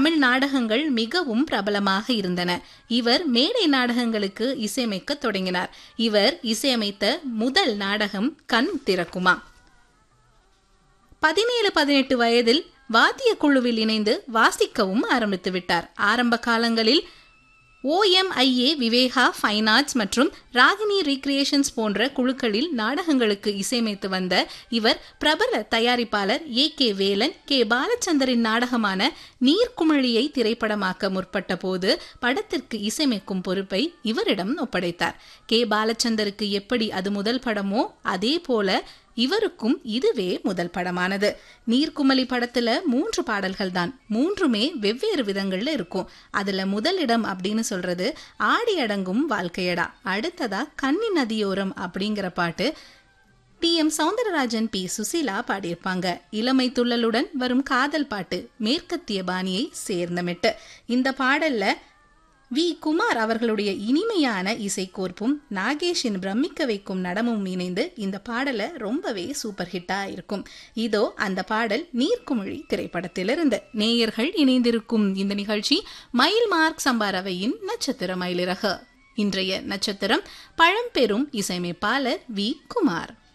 தமிழ் நாடகங்கள் மிகவும் பிரபலமாக இருந்தன இவர் மேடை நாடகங்களுக்கு இசையமைக்க தொடங்கினார் இவர் இசையமைத்த முதல் நாடகம் கண் திறக்குமா பதினேழு பதினெட்டு வயதில் வாத்திய குழுவில் இணைந்து வாசிக்கவும் ஆரம்பித்து விட்டார் ஆரம்ப காலங்களில் ஓஎம்ஐஏ விவேகா ஃபைன் ஆர்ட்ஸ் மற்றும் ராகினி ரீக்ரியேஷன்ஸ் போன்ற குழுக்களில் நாடகங்களுக்கு இசையமைத்து வந்த இவர் பிரபல தயாரிப்பாளர் ஏ கே வேலன் கே பாலச்சந்தரின் நாடகமான நீர்க்குமிழியை திரைப்படமாக்க முற்பட்ட போது படத்திற்கு இசையமைக்கும் பொறுப்பை இவரிடம் ஒப்படைத்தார் கே பாலச்சந்தருக்கு எப்படி அது முதல் படமோ அதே போல இவருக்கும் இதுவே முதல் படமானது நீர்க்குமலி படத்துல மூன்று பாடல்கள் தான் மூன்றுமே வெவ்வேறு விதங்கள்ல இருக்கும் அதுல முதல் இடம் அப்படின்னு சொல்றது ஆடி அடங்கும் வாழ்க்கையடா அடுத்ததா கன்னி நதியோரம் அப்படிங்கிற பாட்டு T M Soundararajan P Susheela பாடியிருப்பாங்க இளமை துள்ளலுடன் வரும் காதல் பாட்டு மேற்கத்திய பாணியை சேர்ந்தமிட்டு இந்த பாடல்ல வி குமார் அவர்களுடைய இனிமையான இசைக்கோர்ப்பும் நாகேஷின் பிரமிக்க வைக்கும் நடமும் இணைந்து இந்த பாடலை ரொம்பவே சூப்பர் ஹிட்டா இருக்கும் இதோ அந்த பாடல் நீர்க்குமிழி திரைப்படத்திலிருந்து நேயர்கள் இணைந்திருக்கும் இந்த நிகழ்ச்சி மயில் மார்க் சம்பாரவையின் நட்சத்திர மயிலிறகு இன்றைய நட்சத்திரம் பழம்பெரும் இசையமைப்பாளர் வி குமார்